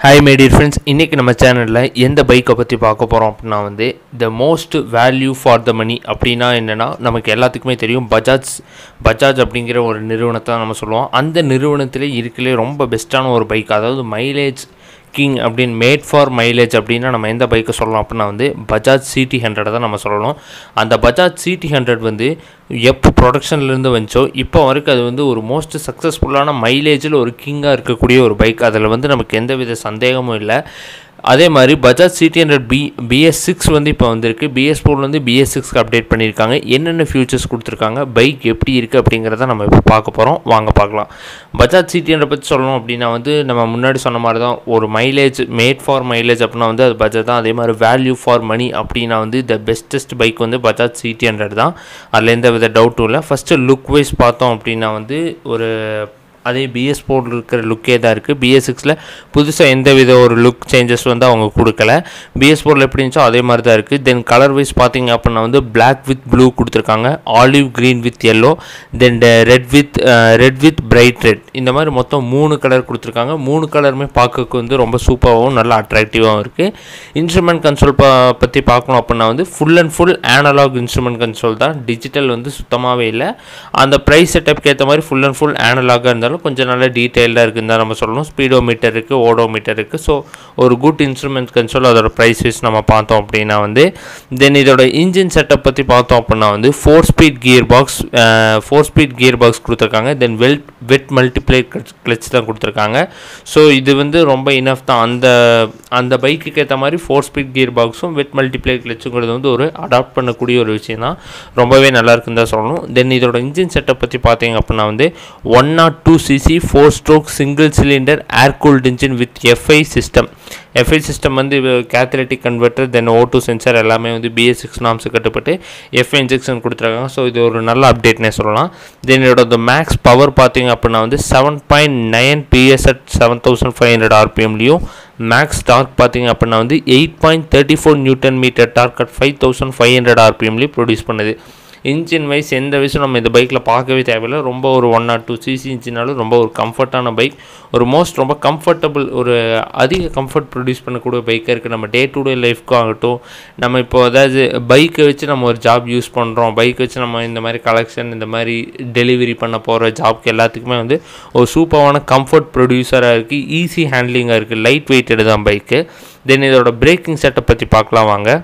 hi my dear friends இன்றைக்கி நம்ம சேனலில் எந்த பைக்கை பற்றி பார்க்க போகிறோம் அப்படின்னா வந்து the most value for the money அப்படின்னா என்னென்னா நமக்கு எல்லாத்துக்குமே தெரியும் பஜாஜ் பஜாஜ் அப்படிங்கிற ஒரு நிறுவனத்தை நம்ம சொல்லுவோம் அந்த நிறுவனத்திலே இருக்கலே ரொம்ப பெஸ்ட்டான ஒரு பைக் அதாவது மைலேஜ் கிங் அப்படின்னு மேட் ஃபார் மைலேஜ் அப்படின்னா நம்ம எந்த பைக்கை சொல்லலாம் அப்படின்னா வந்து பஜாஜ் சிடி ஹண்ட்ரடை தான் நம்ம சொல்லணும் அந்த பஜாஜ் சிடி ஹண்ட்ரட் வந்து எப்போ ப்ரொடக்ஷன்லேருந்து வந்துச்சோ இப்போ வரைக்கும் அது வந்து ஒரு மோஸ்ட் சக்ஸஸ்ஃபுல்லான மைலேஜில் ஒரு கிங்காக இருக்கக்கூடிய ஒரு பைக் அதில் வந்து நமக்கு எந்த வித சந்தேகமும் இல்லை அதே மாதிரி Bajaj CT hundred B BS six வந்து இப்போ வந்திருக்கு பிஎஸ் ஃபோர் வந்து பிஎஸ் சிக்ஸ்க்கு அப்டேட் பண்ணியிருக்காங்க என்னென்ன ஃபியூச்சர்ஸ் கொடுத்துருக்காங்க பைக் எப்படி இருக்குது அப்படிங்கிறத நம்ம இப்போ பார்க்க போகிறோம் வாங்க பார்க்கலாம் பஜாஜ் சிடி ஹண்ட்ரட் பற்றி சொல்லணும் அப்படின்னா வந்து நம்ம முன்னாடி சொன்ன மாதிரி தான் ஒரு மைலேஜ் மேட் ஃபார் மைலேஜ் அப்படின்னா வந்து அது பஜாஜ் தான் அதே மாதிரி வேல்யூ ஃபார் மணி அப்படின்னா வந்து த பெஸ்டஸ்ட் பைக் வந்து பஜாஜ் சிடி ஹண்ட்ரட் தான் அதில் எந்த வித டவுட்டும் இல்லை ஃபஸ்ட்டு லுக் வைஸ் பார்த்தோம் அப்படின்னா வந்து ஒரு அதே பிஎஸ் ஃபோரில் இருக்கிற லுக்கே தான் இருக்குது பிஎஸ் சிக்ஸில் புதுசாக எந்த வித ஒரு லுக் சேஞ்சஸ் வந்து அவங்க கொடுக்கல பிஎஸ் ஃபோரில் எப்படி இருந்துச்சோ அதே மாதிரி தான் இருக்குது தென் கலர் வைஸ் பார்த்தீங்க அப்படின்னா வந்து பிளாக் வித் ப்ளூ கொடுத்துருக்காங்க olive green with yellow then red with red with bright red இந்த மாதிரி மொத்தம் மூணு கலர் கொடுத்துருக்காங்க மூணு கலருமே பார்க்கறதுக்கு வந்து ரொம்ப சூப்பராகவும் நல்லா அட்ராக்டிவாகவும் இருக்குது இன்ஸ்ட்ருமெண்ட் கன்சோல் ப பற்றி பார்க்கணும் அப்படின்னா வந்து full and full analog instrument console தான் டிஜிட்டல் வந்து சுத்தமாகவே இல்லை அந்த ப்ரைஸ் செட்டப்க்கு ஏற்ற மாதிரி ஃபுல் அண்ட் ஃபுல் ஆனலாகாக இருந்தாலும் கொஞ்சம் நல்ல டீட்டெயில்டாக இருக்குன்னு தான் நம்ம சொல்லணும் ஸ்பீடோ மீட்டர் இருக்குது ஓடோ மீட்டர் இருக்குது ஸோ ஒரு குட் இன்ஸ்ட்ருமெண்ட் கன்சோல் அதோட ப்ரைஸ் வைஸ் நம்ம பார்த்தோம் அப்படின்னா வந்து தென் இதோட இன்ஜின் செட்டப் பற்றி பார்த்தோம் அப்படின்னா வந்து four speed gear box four speed gear box கொடுத்துருக்காங்க then well wet multiplate clutch தான் கொடுத்துருக்காங்க ஸோ இது வந்து ரொம்ப இனஃப் தான் அந்த அந்த பைக்குக்கு ஏற்ற மாதிரி ஃபோர் ஸ்பீட் கியர் பாக்ஸும் வெட் மல்டிப்ளே கிளச்சுங்கிறது வந்து ஒரு அடாப்ட் பண்ணக்கூடிய ஒரு விஷயம் தான் ரொம்பவே நல்லா இருக்குன்னு தான் சொல்லணும் தென் இதோட இன்ஜின் செட்டப் பற்றி பார்த்தீங்க அப்படின்னா வந்து one nought two cc four stroke single cylinder air cooled engine with FI system FI system வந்து catalytic converter then O two sensor எல்லாமே வந்து பிஎஸ் சிக்ஸ் நாம்ஸ் கட்டுப்பட்டு எஃப்ஐ இன்ஜெக்ஷன் கொடுத்துருக்காங்க ஸோ இது ஒரு நல்ல அப்டேட்னே சொல்லலாம் தென் இதோட மேக்ஸ் பவர் பார்த்தீங்க அப்படின்னா வந்து seven point nine PS at seven thousand five hundred ஆர்பிஎம்லையும் மேக்ஸ் டார்க் பார்த்தீங்க அப்படின்னா வந்து eight point thirty four newton metre torque at five thousand five hundred ஆர்பிஎம்லேயும் ப்ரொடியூஸ் பண்ணுது இன்ஜின் வைஸ் எந்த வயசும் நம்ம இந்த பைக்கில் பார்க்கவே தேவையில்லை ரொம்ப ஒரு ஒன் ஆர் டூ சிசி இன்ஜினாலும் ரொம்ப ஒரு கம்ஃபர்ட்டான பைக் ஒரு மோஸ்ட் ரொம்ப கம்ஃபர்டபுள் ஒரு அதிக கம்ஃபர்ட் ப்ரொடியூஸ் பண்ணக்கூடிய பைக்காக இருக்குது நம்ம டே டு டே லைஃப்க்கும் ஆகட்டும் நம்ம இப்போ அதாவது பைக்கை வச்சு நம்ம ஒரு ஜாப் யூஸ் பண்ணுறோம் பைக் வச்சு நம்ம இந்த மாதிரி கலெக்ஷன் இந்த மாதிரி டெலிவரி பண்ண போகிற ஜாப்க்கு எல்லாத்துக்குமே வந்து ஒரு சூப்பரான கம்ஃபர்ட் ப்ரொடியூசராக இருக்குது ஈஸி ஹேண்ட்லிங்காக இருக்குது லைட் வெயிட்டடு தான் பைக்கு தென் இதோட பிரேக்கிங் செட்டப் பற்றி பார்க்கலாம் வாங்க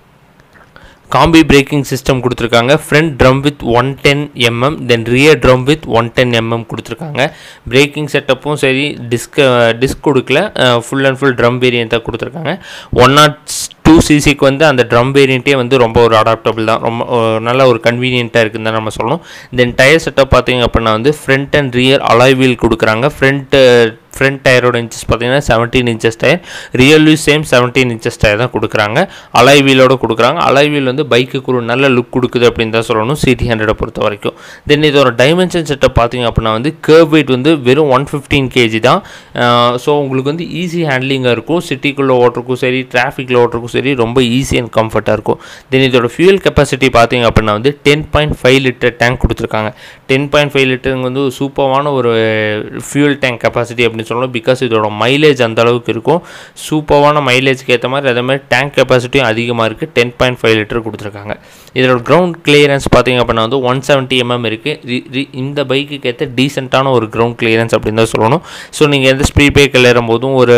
காம்பி பிரேக்கிங் சிஸ்டம் கொடுத்துருக்காங்க front drum with one ten mm then rear drum with one ten mm கொடுத்துருக்காங்க பிரேக்கிங் செட்டப்பும் சரி டிஸ்க் டிஸ்க் கொடுக்கல full and full drum variant தான் கொடுத்துருக்காங்க ஒன் நாட் டூ சிசிக்கு வந்து அந்த ட்ரம் வேரியண்ட்டே வந்து ரொம்ப ஒரு அடாப்டபிள் தான் ரொம்ப நல்ல ஒரு கன்வீனியண்ட்டாக இருக்குன்னு தான் நம்ம சொல்லணும் தென் டயர் செட்டப் பார்த்தீங்க அப்படின்னா வந்து front and rear alloy wheel கொடுக்குறாங்க ஃப்ரண்ட்டு ஃப்ரண்ட் டயரோட இன்ச்சஸ் பார்த்தீங்கன்னா செவன்டீன் இன்ச்சஸ் டயர் ரியல்வி சேம் செவன்டீன் இன்ச்சஸ் டயர் தான் கொடுக்குறாங்க அலாய் வீலோட கொடுக்குறாங்க அலாய் வீல் வந்து பைக்குக்கு ஒரு நல்ல லுக் கொடுக்குது அப்படின்னு தான் சொல்லணும் சிடி ஹண்ட்ரடை பொறுத்த வரைக்கும் தென் இதோட டைமென்ஷன் செட்டப் பார்த்தீங்க அப்படின்னா வந்து கேர்வ் வெயிட் வந்து வெறும் ஒன் ஃபிஃப்டீன் கேஜி தான் ஸோ உங்களுக்கு வந்து ஈஸி ஹேண்ட்லிங்காக இருக்கும் சிட்டிக்குள்ளே ஓட்டுறக்கும் சரி டிராஃபிக்கில் ஓட்டுறக்கும் சரி ரொம்ப ஈஸி அண்ட் கம்ஃபர்ட்டாக இருக்கும் தென் இதோட ஃபியூல் கெப்பாசிட்டி பார்த்தீங்க அப்படின்னா வந்து ten point five litre tank கொடுத்துருக்காங்க டென் பாயிண்ட் ஃபைவ் லிட்டருங்க வந்து சூப்பரான ஒரு ஃபியூல் டேங்க் கெப்பாசிட்டி அப்படின்னு சொல்லணும் பிகாஸ் இதோட மைலேஜ் அந்த அளவுக்கு இருக்கும் சூப்பரான மைலேஜ்க்கு ஏற்ற மாதிரி அதே மாதிரி டேங்க் கெப்பாசிட்டியும் அதிகமாக இருக்குது டென் பாயிண்ட் ஃபைவ் லிட்டர் கொடுத்துருக்காங்க இதோட கிரவுண்ட் கிளியரன்ஸ் பார்த்தீங்க அப்படின்னா வந்து ஒன் செவன்ட்டி எம்எம் இருக்குது இந்த பைக்குக்கு ஏற்ற டீசெண்டான ஒரு கிரவுண்ட் கிளியரன்ஸ் அப்படின்னு தான் சொல்லணும் ஸோ நீங்கள் எந்த ஸ்பீட் பிரேக்கில் ஏறும்போதும் ஒரு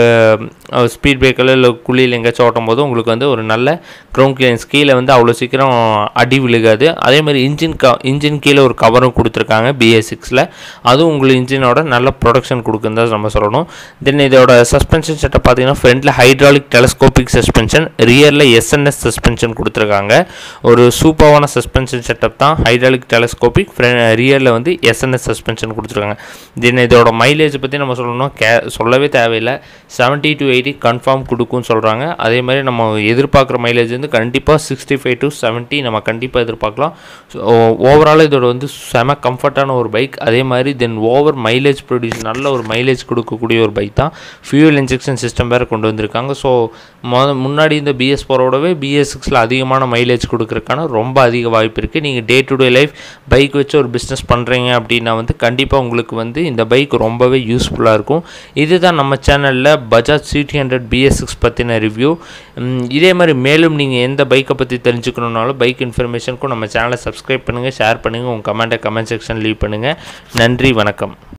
ஸ்பீட் பிரேக்கில் இல்லை குழியில் எங்கேயாச்சும் ஓட்டும் போதும் உங்களுக்கு வந்து ஒரு நல்ல கிரவுண்ட் கிளியரன்ஸ் கீழே வந்து அவ்வளோ சீக்கிரம் அடி விழுகாது அதே மாதிரி இன்ஜின் க இன்ஜின் கீழே ஒரு கவரும் கொடுத்துருக்காங்க பிஎஸ் சிக்ஸில் அதுவும் உங்களுக்கு இன்ஜினோட நல்ல ப்ரொடக்ஷன் கொடுக்குன்னு தான் நம்ம சொல்லணும் தென் இதோட சஸ்பென்ஷன் செட்டப் பார்த்தீங்கன்னா ஃப்ரண்ட்டில் ஹைட்ராலிக் டெலஸ்கோபிக் சஸ்பென்ஷன் ரியரில் எஸ்என்எஸ் சஸ்பென்ஷன் கொடுத்துருக்காங்க ஒரு சூப்பரான சஸ்பென்ஷன் செட்டப் தான் ஹைட்ராலிக் டெலஸ்கோபிக் ரியரில் வந்து எஸ்என்எஸ் சஸ்பென்ஷன் கொடுத்துருக்காங்க தென் இதோட மைலேஜ் பற்றி நம்ம சொல்லணும் கே சொல்லவே தேவையில்லை செவன்ட்டி டு எயிட்டி கன்ஃபார்ம் கொடுக்கும்னு சொல்கிறாங்க அதே மாதிரி நம்ம எதிர்பார்க்குற மைலேஜ் வந்து கண்டிப்பாக சிக்ஸ்டி ஃபைவ் டு செவன்ட்டி நம்ம கண்டிப்பாக எதிர்பார்க்கலாம் ஸோ ஓவரால் இதோட வந்து செம கம்ஃபர்ட்டான ஒரு பைக் அதே மாதிரி தென் ஓவர் மைலேஜ் ப்ரொடியூஸ் நல்ல ஒரு மைலேஜ் கொடுக்கக்கூடிய ஒரு பைக் தான் ஃபியூல் இன்ஜெக்ஷன் சிஸ்டம் வேறு கொண்டு வந்திருக்காங்க ஸோ மொ முன்னாடி இந்த பிஎஸ் ஃபோரோடவே பிஎஸ் சிக்ஸில் அதிகமான மைலேஜ் கொடுக்குறதுக்கான ரொம்ப அதிக வாய்ப்பு இருக்குது நீங்கள் day to day life bike வச்சு ஒரு பிஸ்னஸ் பண்ணுறீங்க அப்படின்னா வந்து கண்டிப்பாக உங்களுக்கு வந்து இந்த பைக் ரொம்பவே யூஸ்ஃபுல்லாக இருக்கும் இதுதான் நம்ம சேனலில் Bajaj CT hundred BS six பற்றின ரிவ்யூ இதே மாதிரி மேலும் நீங்கள் எந்த பைக்கை பற்றி தெரிஞ்சுக்கணுன்னாலும் பைக் இன்ஃபர்மேஷனுக்கும் நம்ம சேனலை சப்ஸ்கிரைப் பண்ணுங்கள் ஷேர் பண்ணுங்கள் உங்கள் கமெண்ட்டை கமெண்ட் செக்ஷன் லீவ் பண்ணுங்கள் நன்றி வணக்கம்